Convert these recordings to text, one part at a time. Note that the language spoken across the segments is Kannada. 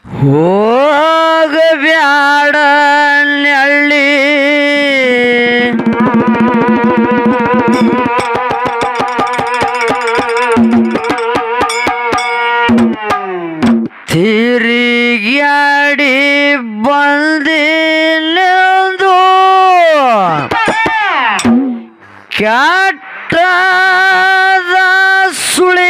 ಹೋಗಬ್ಯಾಡ ನಳ್ಳಿ ತಿರುಗ್ಯಾಡಿ ಬಂದಿಲ್ಲೊಂದು ಕೆಟ್ಟದ ಸುಳಿ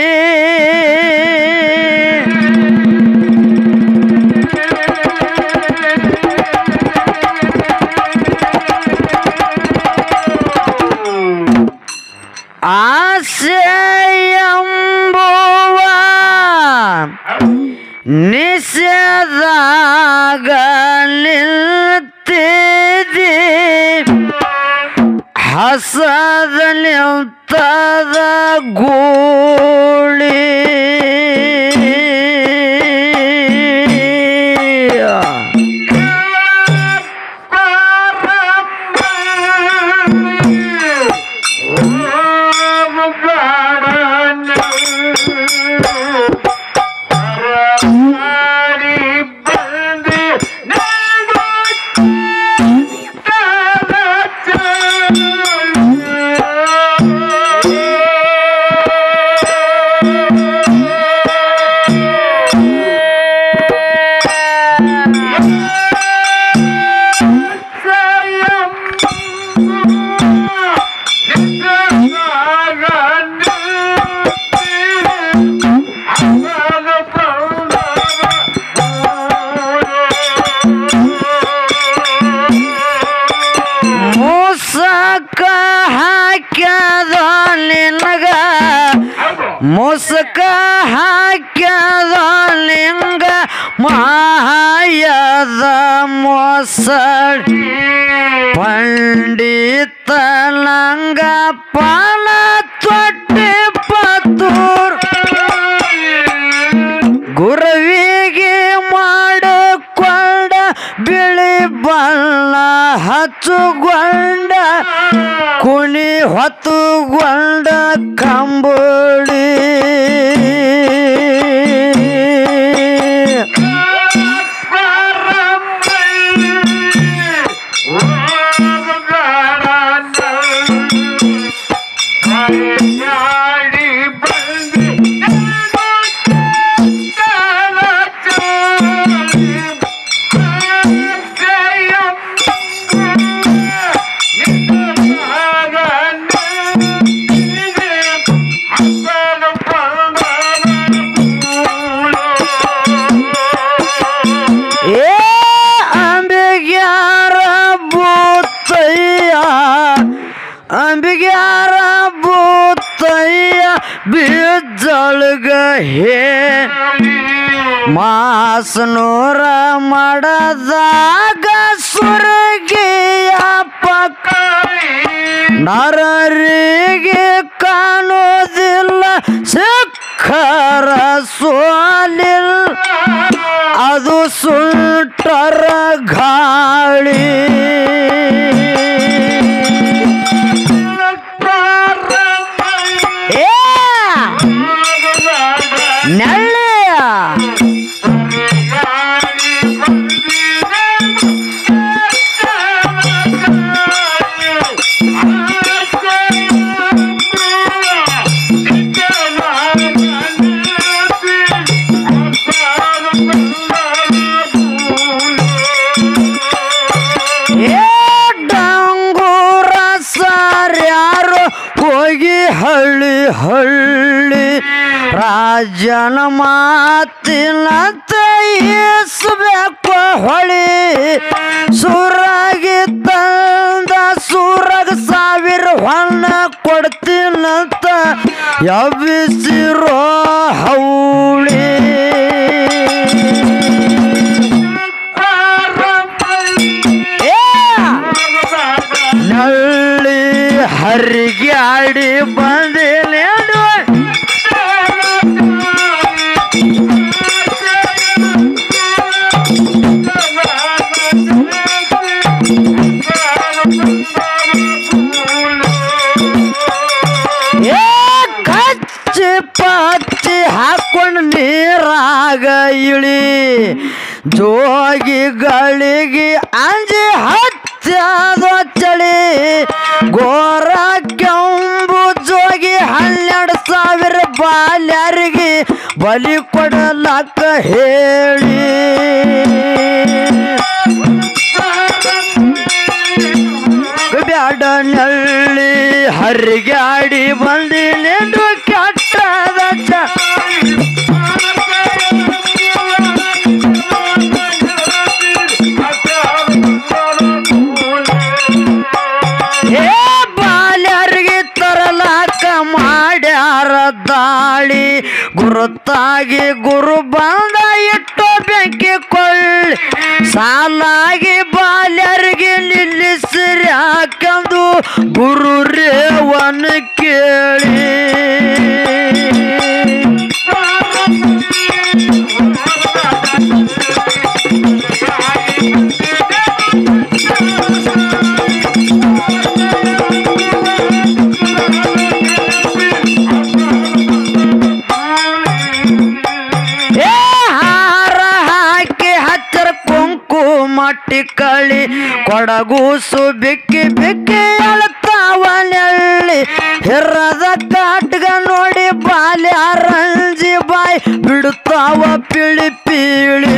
ಆಸೆ ಎಂಬುವ ನಿಷೇಧಾಗ ನಿಲ್ತಿದಿ ಹಸದ ನಿಂತದ ಗೂಳಿ ಮುಸಕ ಹಾಕ್ಯದ ನಿನಗ ಮುಸಕ ಹಾಕ್ಯದ ಲಿಂಗ ಮಾಯದ ಮೊಸಳಿ ಪಂಡಿತ ನಂಗ ಪಾಲ ತೊಟ್ಟಿ ಪತ್ತೂರ್ ಗುರುವಿಗೆ ಮಾಡಿಕೊಂಡ ಬಿಳಿ ಬಣ್ಣ ಹಚ್ಚುಗೊಂಡ ಕುಣಿ ಹೊತ್ತುಗೊಂಡ ಕಂಬಳಿ ಏ ಅಂಬಿಗ್ಯಾರ ಬೂತಯ್ಯ ಅಂಬಿಗ್ಯಾರ ಬೂತಯ್ಯ ಬಿಜ್ಜೊಳಗ ಹೇ ಮಾಸನೂರ ಮಾಡದಾಗ ಸುರಗಿಯ ಪಕ್ಕ ನರರಿಗೆ ಕಾಣೋದಿಲ್ಲ ಸಿಖರ ಸೋಲಿಲ್ ಅದು ಸುಂಟರ ಗಾಳಿ ಏ ನಳ್ಳಿಯ ಏ ಡಂಗೂರ ಸಾರ್ಯಾರು ಹೋಗಿ ಹಳ್ಳಿ ಹಳ್ಳಿ ರಾಜನ ಮಾತಿನಂತ ಈಸ್ಬೇಕು ಹೊಳಿ ಸುರಾಗಿ ತಂದ ಸೂರಗ ಸಾವಿರ ಹೊನ್ನ ಕೊಡ್ತೀನಂತ ಯವಿಸಿರೋ ಹೌಳಿ ಏ ನಳ್ಳಿ ಹರಿಗೆ ಆಡಿ ಬಂದಿಲೇನು ಏ ಕಚ್ಚಿ ಪದ ಹಾಕೊಂಡು ನೀರಾಗ ಇಳಿ ಜೋಗಿಗಳಿಗೆ ಅಂಜಿ ಹತ್ಯಾದ ಚಳಿ ಗೋರ ಕೆಂಬು ಜೋಗಿ ಹನ್ನೆರಡು ಸಾವಿರ ಬಾಲ್ಯರಿಗೆ ಬಲಿ ಕೊಡಲಕ್ಕ ಹೇಳಿ ಬ್ಯಾಡ ನಳ್ಳಿ ಹರಿಗಾಡಿ ಬಂದಿನೇನು ಕೆಟ್ಟದ ಚ ಏ ಬಾಲ್ಯರಿಗೆ ತರಲಾಕ ಮಾಡ್ಯಾರ ದಾಳಿ ಗುರುತಾಗಿ ಗುರು ಬಂದ ಇಟ್ಟು ಬೆಂಕಿ ಕೊಳ್ಳಿ ಸಾಲಾಗಿ ಬಾಲ್ಯರಿಗೆ ನಿಲ್ಲಿಸಿರಿ ಹಾಕಂದು ಗುರು ರೇವನ ಕೇಳಿ ಏ ಹಾರ ಹಾಕಿ ಹಚ್ಚರ ಕುಂಕುಮ ಟಿಕ್ಕಳಿ ಕೊಡಗೂಸು ಬಿಕ್ಕಿ ಬಿಕ್ಕಿ ಅಳ್ತಾವ ನೆಳ್ಳಿ ಹಿರದ ಕಾಟ್ಗ ನೋಡಿ ಬಾಲ್ಯ ರಂಜಿ ಬಾಯಿ ಬಿಡುತ್ತಾವ ಪಿಳಿ ಪೀಳಿ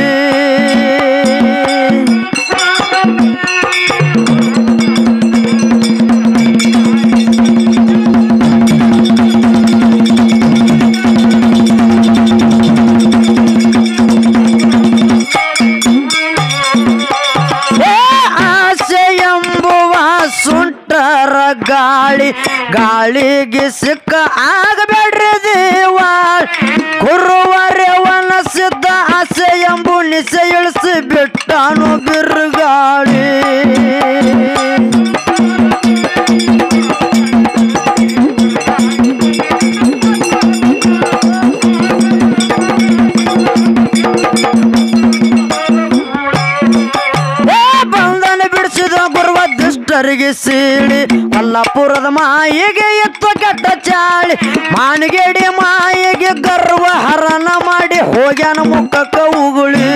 ಏ ಆಸೆ ಎಂಬುವ ಸುಂಟರ ಗಾಳಿ ಗಾಳಿಗೆ ಸಿಕ್ಕ ಆಗಬೇಡ್ರಿ ದೇವಾಳ್ ಕುರುವರೆವನ ಸಿದ್ಧ ಆಸೆ ಎಂಬು ನಿಸೆ ಇಳಿಸಿ ಬಿಟ್ಟನು ಬಿರುಗಾಳಿ ಏ ಬಂಧನ ಬಿಡಿಸಿದ ಗುರುವ ದುಷ್ಟರಿಗೆ ಸೀಳಿ ಕೊಲ್ಲಾಪುರದ ಮಾಯಿಗೆ ಎತ್ತು ಕೆಟ್ಟ ಚಾಳಿ ಮಾನಿಗೇಡಿ ಮಾಯಿಗೆ ಗರ್ವ ಹರಣ ಮಾಡಿ ಹೋಗ್ಯಾನ ಮುಖಕ್ಕ ಉಗುಳಿ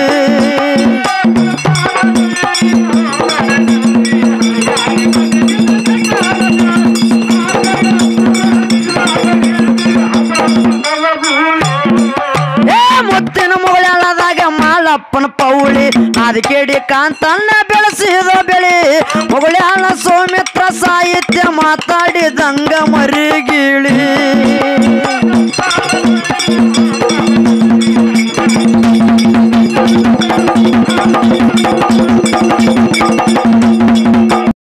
ಏ ಮುತ್ತಿನ ಮುಗಳದಾಗ ಮಾಳಪ್ಪನ ಪೌಳಿ ಅದಕ್ಕೇಡಿ ಕಾಂತನ್ನ ಬೆಳೆಸಿದ ಬೆಳೆ ಮುಗಳಾಳ ಸೌಮಿತ್ರ ಸಾಹಿತ್ಯ ಮಾತಾಡಿದಂಗ ಮರಿಗಿಳಿ